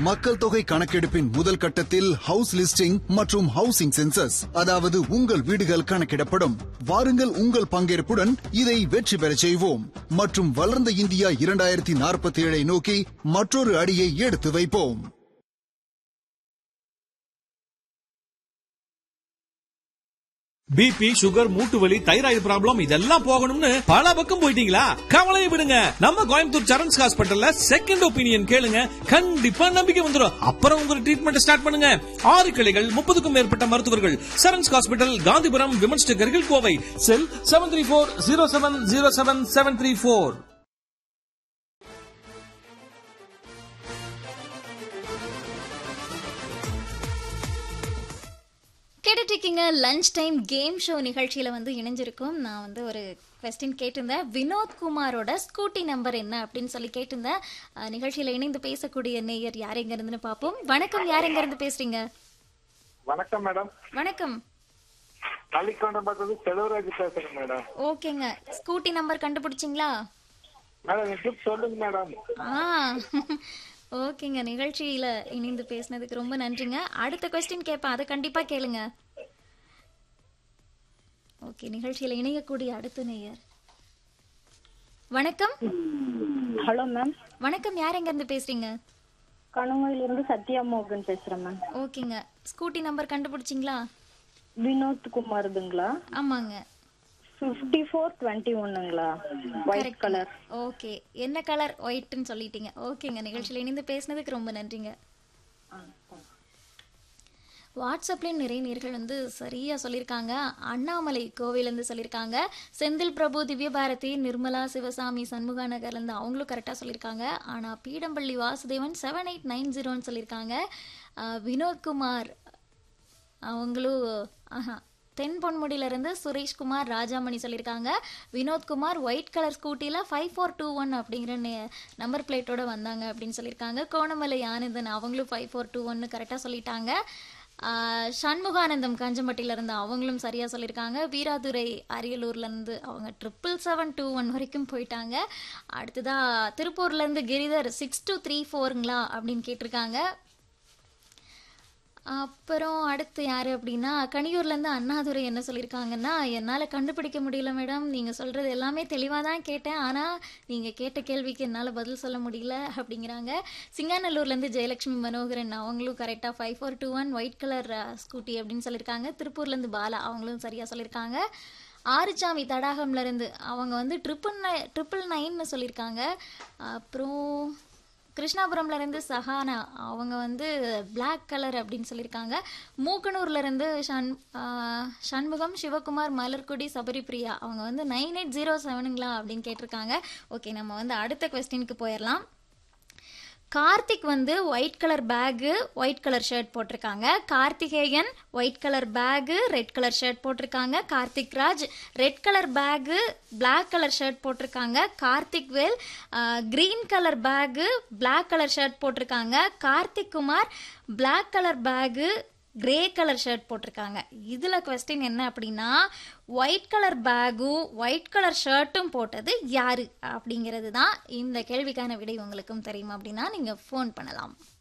மக்கள் தொகை கணக்கெடுப்பின் முதல் கட்டத்தில் ஹவுஸ் லிஸ்டிங் மற்றும் ஹவுசிங் சென்சஸ் அதாவது உங்கள் வீடுகள் கணக்கிடப்படும் வாருங்கள் உங்கள் பங்கேற்புடன் இதை வெற்றி பெறச் செய்வோம் மற்றும் வளர்ந்த இந்தியா இரண்டாயிரத்தி நாற்பத்தி ஏழை நோக்கி மற்றொரு அடியை எடுத்து வைப்போம் பிபி சுகர் மூட்டு வலி தைராய்டு ப்ராப்ளம் இதெல்லாம் போகணும்னு பல பக்கம் போயிட்டீங்களா கவலையை விடுங்க நம்ம கோயம்புத்தூர் சரண்ஸ் ஹாஸ்பிட்டல்ல செகண்ட் ஒப்பீனியன் கேளுங்க கண்டிப்பா நம்பிக்கை வந்துடும் அப்புறம் உங்க ட்ரீட்மெண்ட் ஸ்டார்ட் பண்ணுங்க ஆறு கிளைகள் முப்பதுக்கும் மேற்பட்ட மருத்துவர்கள் சரண்ஸ் ஹாஸ்பிட்டல் காந்திபுரம் விமன்ஸ் நகரில் Kovai cell seven three four zero seven zero seven seven three four கேட்டுட்டு இருக்கீங்க லஞ்ச் டைம் கேம் ஷோ நிகழ்ச்சியில வந்து இணைஞ்சிருக்கோம் நான் வந்து ஒரு கொஸ்டின் கேட்டிருந்தேன் வினோத் குமாரோட ஸ்கூட்டி நம்பர் என்ன அப்படின்னு சொல்லி கேட்டிருந்தேன் அஹ், நிகழ்ச்சியில இணைந்து பேசக்கூடிய நேயர் யார் எங்க இருந்துன்னு பார்ப்போம் வணக்கம் யார் எங்க இருந்து பேசுறீங்க வணக்கம் மேடம் வணக்கம் பள்ளிக்கொண்டம் பார்த்தது செலவராஜ் பேசுறேன் மேடம் ஓகேங்க ஸ்கூட்டி நம்பர் கண்டுபிடிச்சிங்களா மேடம் எனக்கு சொல்லுங்க மேடம் ஆ ஓகேங்க நிகழ்ச்சியில இணைந்து பேசினதுக்கு ரொம்ப நன்றிங்க அடுத்த கொஸ்டின் கேட்பேன் அதை கண்டிப்பா கேளுங்க ஓகே நிகழ்ச்சியில இணையக்கூடிய அடுத்த நேயர் வணக்கம் ஹலோ மேம் வணக்கம் யார் எங்க இருந்து பேசுறீங்க கணுமொழியில இருந்து சத்யா மோகன் பேசுறேன் மேம் ஓகேங்க ஸ்கூட்டி நம்பர் கண்டுபிடிச்சிங்களா வினோத் குமார்துங்களா ஆமாங்க ஃபிஃப்டி ஃபோர் டுவெண்ட்டி ஒன்னுங்களா ஒயிட் கலர் ஓகே என்ன கலர் ஒயிட்னு சொல்லிட்டீங்க ஓகேங்க நிகழ்ச்சியில இணைந்து பேசினதுக்கு ரொம்ப நன்றிங்க வாட்ஸ்அப்லேயும் நிறைய நேர்கள் வந்து சரியா சொல்லியிருக்காங்க அண்ணாமலை கோவிலேருந்து சொல்லியிருக்காங்க செந்தில் பிரபு திவ்யபாரதி நிர்மலா சிவசாமி சண்முகா நகர்லேருந்து அவங்களும் கரெக்டாக சொல்லியிருக்காங்க ஆனால் Peedampalli Vasudevan seven eight nine ஜீரோன்னு சொல்லியிருக்காங்க அஹ், வினோத்குமார் அவங்களும் ஆஹா தென் பொன்முடியிலிருந்து சுரேஷ்குமார் ராஜாமணி சொல்லியிருக்காங்க வினோத்குமார் ஒயிட் கலர் ஸ்கூட்டியில் ஃபைவ் ஃபோர் டூ ஒன் அப்படிங்கிற நம்பர் பிளேட்டோட வந்தாங்க அப்படின்னு சொல்லியிருக்காங்க கோணமலை ஆனந்தன் அவங்களும் ஃபைவ் ஃபோர் டூ ஒன்னு கரெக்டாக சொல்லிட்டாங்க ஆஹ் சண்முகானந்தம் காஞ்சம்பட்டியில இருந்து அவங்களும் சரியா சொல்லியிருக்காங்க வீராதுரை அரியலூர்ல இருந்து அவங்க ட்ரிபிள் செவன் டூ ஒன் வரைக்கும் போயிட்டாங்க அடுத்ததா திருப்பூர்ல இருந்து கிரிதர் சிக்ஸ் டூ த்ரீ ஃபோருங்களா அப்படின்னு கேட்டிருக்காங்க அப்புறம் அடுத்து யார் அப்படின்னா கனியூர்லேருந்து அண்ணாதுரை என்ன சொல்லியிருக்காங்கன்னா என்னால் கண்டுபிடிக்க முடியல மேடம் நீங்கள் சொல்கிறது எல்லாமே தெளிவாக தான் கேட்டேன் ஆனால் நீங்கள் கேட்ட கேள்விக்கு என்னால் பதில் சொல்ல முடியல அப்படிங்கிறாங்க சிங்காநல்லூர்லேருந்து ஜெயலட்சுமி மனோகரன் அவங்களும் கரெக்டாக five four two one white colour Scooty அப்படின்னு சொல்லியிருக்காங்க திருப்பூர்லேருந்து பாலா அவங்களும் சரியாக சொல்லியிருக்காங்க ஆறுச்சாமி தடாகம்ல இருந்து அவங்க வந்து ட்ரிபிள் நை ட்ரிபிள் நைன்னு சொல்லியிருக்காங்க அப்புறம் கிருஷ்ணாபுரம்ல இருந்து சஹானா அவங்க வந்து Black கலர் அப்படின்னு சொல்லியிருக்காங்க மூக்கனூர்ல இருந்து ஷண் ஆஹ் சண்முகம் சிவகுமார் மலர்குடி சபரிபிரியா அவங்க வந்து நைன் எயிட் ஜீரோ செவனுங்களா அப்படின்னு கேட்டிருக்காங்க ஓகே நம்ம வந்து அடுத்த கொஸ்டினுக்கு போயிடலாம் கார்த்திக் வந்து white colour bag white colour shirt போட்டிருக்காங்க Karthikeyan white colour bag red colour shirt போட்டிருக்காங்க Karthik Raj red colour bag Black colour shirt போட்டிருக்காங்க Karthik Vel green colour bag Black colour shirt போட்டிருக்காங்க Karthik Kumar Black colour bag grey colour shirt போட்டிருக்காங்க இதுல கொஸ்டின் என்ன அப்படின்னா white colour பேகும் white colour ஷர்ட்டும் போட்டது யாரு அப்படிங்கிறது தான் இந்த கேள்விக்கான விடை உங்களுக்கும் தெரியுமா அப்படின்னா நீங்க ஃபோன் பண்ணலாம்